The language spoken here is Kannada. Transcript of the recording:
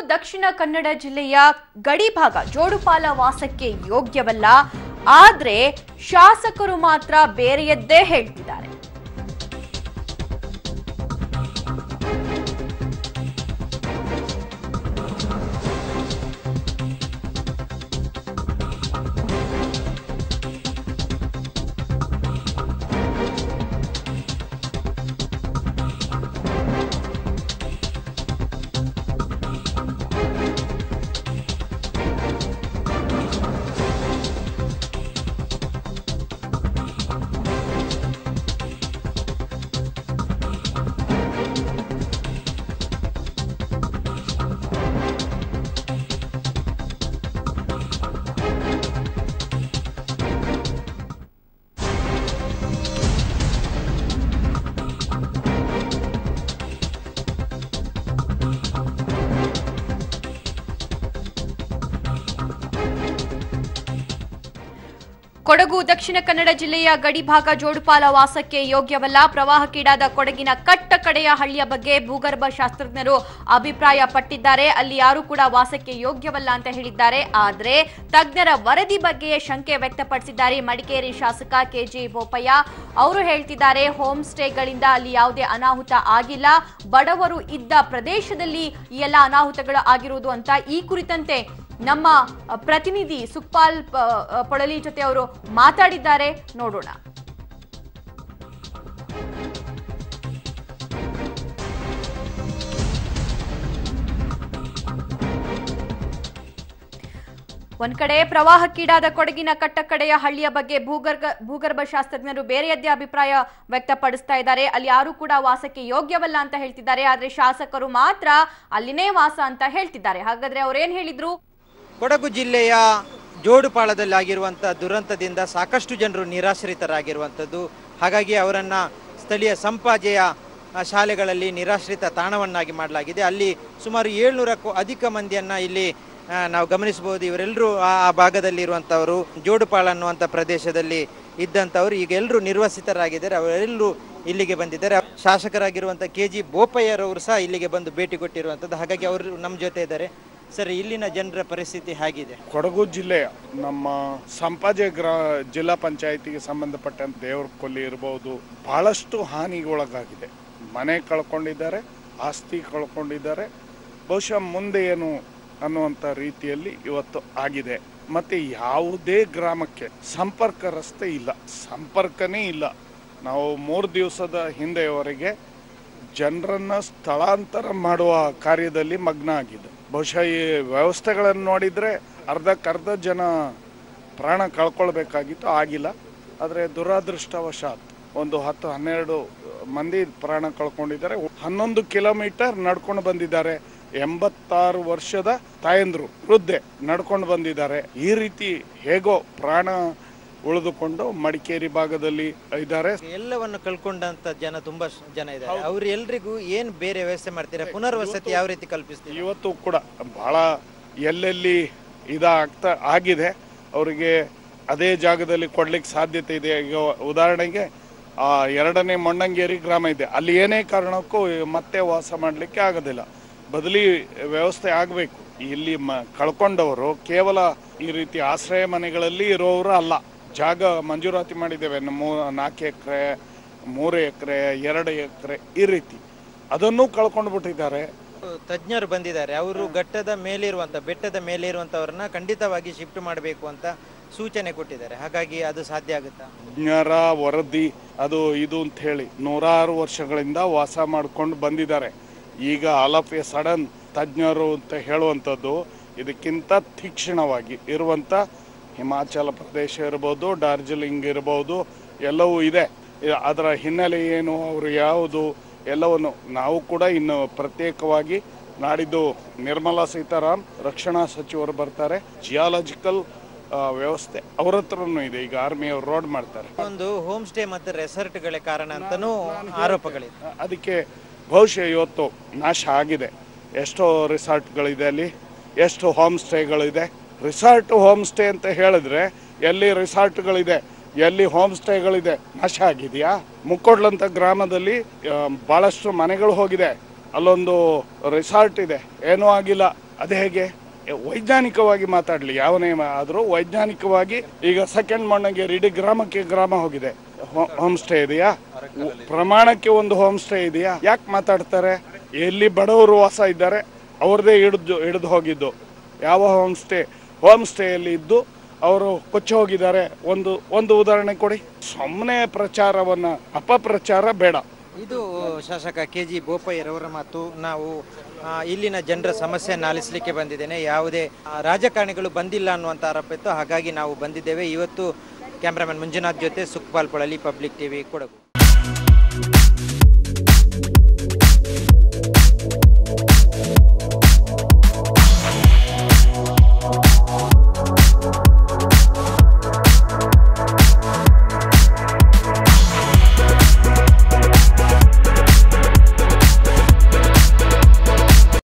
ದಕ್ಷಿಣ ಕನ್ನಡ ಜಿಲ್ಲೆಯ ಗಡಿ ಭಾಗ ಜೋಡುಪಾಲ ವಾಸಕ್ಕೆ ಯೋಗ್ಯವಲ್ಲ ಆದ್ರೆ ಶಾಸಕರು ಮಾತ್ರ ಬೇರೆಯದ್ದೇ ಹೇಳ್ತಿದ್ದಾರೆ ಕೊಡಗು ದಕ್ಷಿಣ ಕನ್ನಡ ಜಿಲ್ಲೆಯ ಗಡಿಭಾಗ ಜೋಡುಪಾಲ ವಾಸಕ್ಕೆ ಯೋಗ್ಯವಲ್ಲ ಪ್ರವಾಹಕ್ಕೀಡಾದ ಕೊಡಗಿನ ಕಟ್ಟ ಕಡೆಯ ಹಳ್ಳಿಯ ಬಗ್ಗೆ ಭೂಗರ್ಭ ಶಾಸ್ತ್ರಜ್ಞರು ಅಭಿಪ್ರಾಯ ಪಟ್ಟಿದ್ದಾರೆ ಅಲ್ಲಿ ಯಾರು ಕೂಡ ವಾಸಕ್ಕೆ ಯೋಗ್ಯವಲ್ಲ ಅಂತ ಹೇಳಿದ್ದಾರೆ ಆದ್ರೆ ತಜ್ಞರ ವರದಿ ಬಗ್ಗೆ ಶಂಕೆ ವ್ಯಕ್ತಪಡಿಸಿದ್ದಾರೆ ಮಡಿಕೇರಿ ಶಾಸಕ ಕೆಜಿ ಬೋಪಯ್ಯ ಅವರು ಹೇಳ್ತಿದ್ದಾರೆ ಹೋಮ್ ಸ್ಟೇಗಳಿಂದ ಅಲ್ಲಿ ಯಾವುದೇ ಅನಾಹುತ ಆಗಿಲ್ಲ ಬಡವರು ಇದ್ದ ಪ್ರದೇಶದಲ್ಲಿ ಈ ಎಲ್ಲ ಅನಾಹುತಗಳು ಆಗಿರುವುದು ಅಂತ ಈ ಕುರಿತಂತೆ ನಮ್ಮ ಅ, ಪ್ರತಿನಿಧಿ ಸುಕ್ಪಾಲ್ ಪ- ಅ, ಪೊಳಲಿ ಜೊತೆ ಅವರು ಮಾತಾಡಿದ್ದಾರೆ ನೋಡೋಣ ಒಂದ್ ಕಡೆ ಪ್ರವಾಹಕ್ಕೀಡಾದ ಕೊಡಗಿನ ಕಟ್ಟಕಡೆಯ ಹಳ್ಳಿಯ ಬಗ್ಗೆ ಭೂಗರ್ಭ ಭೂಗರ್ಭ ಶಾಸ್ತ್ರಜ್ಞರು ಬೇರೆಯದ್ದೇ ಅಭಿಪ್ರಾಯ ವ್ಯಕ್ತಪಡಿಸ್ತಾ ಇದ್ದಾರೆ ಅಲ್ಲಿ ಯಾರು ಕೂಡ ವಾಸಕ್ಕೆ ಯೋಗ್ಯವಲ್ಲ ಅಂತ ಹೇಳ್ತಿದ್ದಾರೆ ಆದ್ರೆ ಶಾಸಕರು ಮಾತ್ರ ಅಲ್ಲಿನೇ ವಾಸ ಅಂತ ಹೇಳ್ತಿದ್ದಾರೆ ಹಾಗಾದ್ರೆ ಅವ್ರೇನ್ ಹೇಳಿದ್ರು ಕೊಡಗು ಜಿಲ್ಲೆಯ ಜೋಡುಪಾಳದಲ್ಲಿ ಆಗಿರುವಂಥ ದುರಂತದಿಂದ ಸಾಕಷ್ಟು ಜನರು ನಿರಾಶ್ರಿತರಾಗಿರುವಂಥದ್ದು ಹಾಗಾಗಿ ಅವರನ್ನು ಸ್ಥಳೀಯ ಸಂಪಾಜೆಯ ಆ, ಶಾಲೆಗಳಲ್ಲಿ ನಿರಾಶ್ರಿತ ತಾಣವನ್ನಾಗಿ ಮಾಡಲಾಗಿದೆ ಅಲ್ಲಿ ಸುಮಾರು ಏಳ್ನೂರಕ್ಕೂ ಅಧಿಕ ಮಂದಿಯನ್ನು ಇಲ್ಲಿ ಆ, ನಾವು ಗಮನಿಸಬಹುದು ಇವರೆಲ್ಲರೂ ಆ ಆ ಭಾಗದಲ್ಲಿರುವಂಥವರು ಜೋಡುಪಾಳ ಅನ್ನುವಂಥ ಪ್ರದೇಶದಲ್ಲಿ ಇದ್ದಂಥವ್ರು ಈಗ ಎಲ್ಲರೂ ನಿರ್ವಸಿತರಾಗಿದ್ದಾರೆ ಅವರೆಲ್ಲರೂ ಇಲ್ಲಿಗೆ ಬಂದಿದ್ದಾರೆ ಶಾಸಕರಾಗಿರುವಂಥ ಕೆ ಜಿ ಬೋಪಯ್ಯರವರು ಸಹ ಇಲ್ಲಿಗೆ ಬಂದು ಭೇಟಿ ಕೊಟ್ಟಿರುವಂಥದ್ದು ಹಾಗಾಗಿ ಅವರು ನಮ್ಮ ಜೊತೆ ಇದ್ದಾರೆ ಸರ್ ಇಲ್ಲಿನ ಜನರ ಪರಿಸ್ಥಿತಿ ಹೇಗಿದೆ ಕೊಡಗು ಜಿಲ್ಲೆಯ ನಮ್ಮ ಸಂಪಾಜೆ ಗ್ರಾ ಜಿಲ್ಲಾ ಪಂಚಾಯಿತಿಗೆ ಸಂಬಂಧಪಟ್ಟಂತೆ ದೇವ್ರ ಕೊಲ್ಲಿ ಇರಬಹುದು ಬಹಳಷ್ಟು ಹಾನಿಗೊಳಗಾಗಿದೆ ಮನೆ ಕಳ್ಕೊಂಡಿದ್ದಾರೆ ಆಸ್ತಿ ಕಳ್ಕೊಂಡಿದ್ದಾರೆ ಬಹುಶಃ ಮುಂದೆ ಏನು ಅನ್ನುವಂಥ ರೀತಿಯಲ್ಲಿ ಇವತ್ತು ಆಗಿದೆ ಮತ್ತೆ ಯಾವುದೇ ಗ್ರಾಮಕ್ಕೆ ಸಂಪರ್ಕ ರಸ್ತೆ ಇಲ್ಲ ಸಂಪರ್ಕನೇ ಇಲ್ಲ ನಾವು ಮೂರು ದಿವಸದ ಹಿಂದೆಯವರೆಗೆ ಜನರನ್ನ ಸ್ಥಳಾಂತರ ಮಾಡುವ ಕಾರ್ಯದಲ್ಲಿ ಮಗ್ನ ಆಗಿದೆ ಬಹುಶಃ ಈ ವ್ಯವಸ್ಥೆಗಳನ್ನು ನೋಡಿದ್ರೆ ಅರ್ಧಕ್ಕರ್ಧ ಜನ ಪ್ರಾಣ ಕಳ್ಕೊಳ್ಬೇಕಾಗಿತ್ತು ಆಗಿಲ್ಲ ಆದರೆ ದುರಾದೃಷ್ಟವಶಾತ್ ಒಂದು ಹತ್ತು ಹನ್ನೆರಡು ಮಂದಿ ಪ್ರಾಣ ಕಳ್ಕೊಂಡಿದ್ದಾರೆ ಹನ್ನೊಂದು ಕಿಲೋಮೀಟರ್ ನಡ್ಕೊಂಡು ಬಂದಿದ್ದಾರೆ ಎಂಬತ್ತಾರು ವರ್ಷದ ತಾಯಂದ್ರು ವೃದ್ಧೆ ನಡ್ಕೊಂಡು ಬಂದಿದ್ದಾರೆ ಈ ರೀತಿ ಹೇಗೋ ಪ್ರಾಣ ಉಳಿದುಕೊಂಡು ಮಡಿಕೇರಿ ಭಾಗದಲ್ಲಿ ಇದ್ದಾರೆ ಎಲ್ಲವನ್ನು ಕಳ್ಕೊಂಡಂತ ಜನ ತುಂಬಾ ಶ- ಜನ ಇದ್ದಾರೆ ಅವ್ರು ಎಲ್ರಿಗೂ ಏನ್ ಬೇರೆ ವ್ಯವಸ್ಥೆ ಮಾಡ್ತೀರಾ ಪುನರ್ವಸತಿ ಯಾವ ರೀತಿ ಕಲ್ಪಿಸ್ತೀರಾ ಇವತ್ತು ಕೂಡ ಬಹಳ ಎಲ್ಲೆಲ್ಲಿ ಇದಾಗ್ತಾ ಆಗಿದೆ ಅವರಿಗೆ ಅದೇ ಜಾಗದಲ್ಲಿ ಕೊಡ್ಲಿಕ್ಕೆ ಸಾಧ್ಯತೆ ಇದೆ ಈಗ ಉದಾಹರಣೆಗೆ ಆ ಎರಡನೇ ಮೊಣ್ಣಂಗೇರಿ ಗ್ರಾಮ ಇದೆ ಅಲ್ಲಿ ಏನೇ ಕಾರಣಕ್ಕೂ ಮತ್ತೆ ವಾಸ ಮಾಡಲಿಕ್ಕೆ ಆಗೋದಿಲ್ಲ ಬದಲಿ ವ್ಯವಸ್ಥೆ ಆಗಬೇಕು ಇಲ್ಲಿ ಮ ಕಳ್ಕೊಂಡವರು ಕೇವಲ ಈ ರೀತಿ ಆಶ್ರಯ ಮನೆಗಳಲ್ಲಿ ಇರೋರು ಅಲ್ಲ ಜಾಗ ಮಂಜೂರಾತಿ ಮಾಡಿದ್ದೇವೆ ನಮ್ಮ ನಾಲ್ಕು ಎಕರೆ ಮೂರು ಎಕರೆ ಎರಡು ಎಕರೆ ಈ ರೀತಿ ಅದನ್ನೂ ಕಳ್ಕೊಂಡು ಬಿಟ್ಟಿದ್ದಾರೆ ತಜ್ಞರು ಬಂದಿದ್ದಾರೆ ಅವರು ಘಟ್ಟದ ಮೇಲಿರುವಂತ ಬೆಟ್ಟದ ಮೇಲಿರುವಂತವ್ರನ್ನ ಖಂಡಿತವಾಗಿ ಶಿಫ್ಟ್ ಮಾಡಬೇಕು ಅಂತ ಸೂಚನೆ ಕೊಟ್ಟಿದ್ದಾರೆ ಹಾಗಾಗಿ ಅದು ಸಾಧ್ಯ ಆಗುತ್ತಾ ತಜ್ಞರ ವರದಿ ಅದು ಇದು ಅಂತ ಹೇಳಿ ನೂರಾರು ವರ್ಷಗಳಿಂದ ವಾಸ ಮಾಡ್ಕೊಂಡು ಬಂದಿದ್ದಾರೆ ಈಗ ಆಲ್ ಆಫ್ ಎ ಸಡನ್ ತಜ್ಞರು ಅಂತ ಹೇಳುವಂಥದ್ದು ಇದಕ್ಕಿಂತ ತೀಕ್ಷ್ಣವಾಗಿ ಇರುವಂಥ ಹಿಮಾಚಲ ಪ್ರದೇಶ ಇರ್ಬೋದು ಡಾರ್ಜಿಲಿಂಗ್ ಇರ್ಬೋದು ಎಲ್ಲವೂ ಇದೆ ಇ- ಅದರ ಹಿನ್ನೆಲೆ ಏನು ಅವರು ಯಾವುದು ಎಲ್ಲವನ್ನು ನಾವು ಕೂಡ ಇನ್ನು ಪ್ರತ್ಯೇಕವಾಗಿ ನಾಡಿದ್ದು ನಿರ್ಮಲಾ ಸೀತಾರಾಮ್ ರಕ್ಷಣಾ ಸಚಿವರು ಬರ್ತಾರೆ ಜಿಯಾಲಜಿಕಲ್ ವ್ಯವಸ್ಥೆ ಅವ್ರ ಹತ್ರನೂ ಇದೆ ಈಗ ಆರ್ಮಿ ಅವ್ರು ರೋಡ್ ಮಾಡ್ತಾರೆ ಒಂದು ಹೋಮ್ ಸ್ಟೇ ಮತ್ತು ರೆಸಾರ್ಟ್ಗಳೇ ಕಾರಣ ಅಂತಾನೂ ಆರೋಪಗಳಿದೆ ಅದಕ್ಕೆ ಬಹುಶಃ ಇವತ್ತು ನಾಶ ಆಗಿದೆ ಎಷ್ಟೋ ರಿಸಾರ್ಟ್ಗಳಿದೆ ಅಲ್ಲಿ ಎಷ್ಟು ಹೋಮ್ ಸ್ಟೇಗಳಿದೆ ರಿಸಾರ್ಟ್ ಹೋಮ್ ಸ್ಟೇ ಅಂತ ಹೇಳಿದ್ರೆ ಎಲ್ಲಿ ರಿಸಾರ್ಟ್ಗಳಿದೆ ಎಲ್ಲಿ ಹೋಮ್ ಸ್ಟೇಗಳಿದೆ ನಾಶ ಆಗಿದೆಯಾ ಮುಕ್ಕೋಡ್ಲಂತ ಗ್ರಾಮದಲ್ಲಿ ಆ, ಬಹಳಷ್ಟು ಮನೆಗಳು ಹೋಗಿದೆ ಅಲ್ಲೊಂದು ರಿಸಾರ್ಟ್ ಇದೆ ಏನೂ ಆಗಿಲ್ಲ ಅದು ಹೇಗೆ ಎ, ವೈಜ್ಞಾನಿಕವಾಗಿ ಮಾತಾಡಲಿ ಯಾವನೇ ಆದರೂ ವೈಜ್ಞಾನಿಕವಾಗಿ ಈಗ ಸೆಕೆಂಡ್ ಮಣ್ಣಗೆ ಇಡೀ ಗ್ರಾಮಕ್ಕೆ ಗ್ರಾಮ ಹೋಗಿದೆ ಹೋಮ್ ಸ್ಟೇ ಇದೆಯಾ ಉ- ಪ್ರಮಾಣಕ್ಕೆ ಒಂದು ಹೋಮ್ ಸ್ಟೇ ಇದೆಯಾ ಯಾಕೆ ಮಾತಾಡ್ತಾರೆ ಎಲ್ಲಿ ಬಡವರು ವಾಸ ಇದ್ದಾರೆ ಅವ್ರದೇ ಹಿಡಿದು ಹಿಡಿದು ಹೋಗಿದ್ದು ಯಾವ ಹೋಮ್ ಸ್ಟೇ ಹೋಮ್ ಸ್ಟೇಯಲ್ಲಿ ಇದ್ದು ಅವರು ಕೊಚ್ಚಿ ಹೋಗಿದ್ದಾರೆ ಒಂದು ಒಂದು ಉದಾಹರಣೆ ಕೊಡಿ ಸುಮ್ಮನೆ ಪ್ರಚಾರವನ್ನ ಅಪಪ್ರಚಾರ ಬೇಡ ಇದು ಶಾಸಕ ಕೆ ಜಿ ಬೋಪಯ್ಯರವರ ಮಾತು ನಾವು ಆ, ಇಲ್ಲಿನ ಜನರ ಸಮಸ್ಯೆಯನ್ನು ಆಲಿಸಲಿಕ್ಕೆ ಬಂದಿದ್ದೇನೆ ಯಾವುದೇ ಆ, ರಾಜಕಾರಣಿಗಳು ಬಂದಿಲ್ಲ ಅನ್ನುವಂಥ ಆರೋಪ ಇತ್ತು ಹಾಗಾಗಿ ನಾವು ಬಂದಿದ್ದೇವೆ ಇವತ್ತು ಕ್ಯಾಮ್ರಾಮನ್ ಮಂಜುನಾಥ್ ಜೊತೆ ಸುಕ್ಪಾಲ್ ಪೊಳಲಿ ಪಬ್ಲಿಕ್ ಟಿವಿ ಕೊಡಗು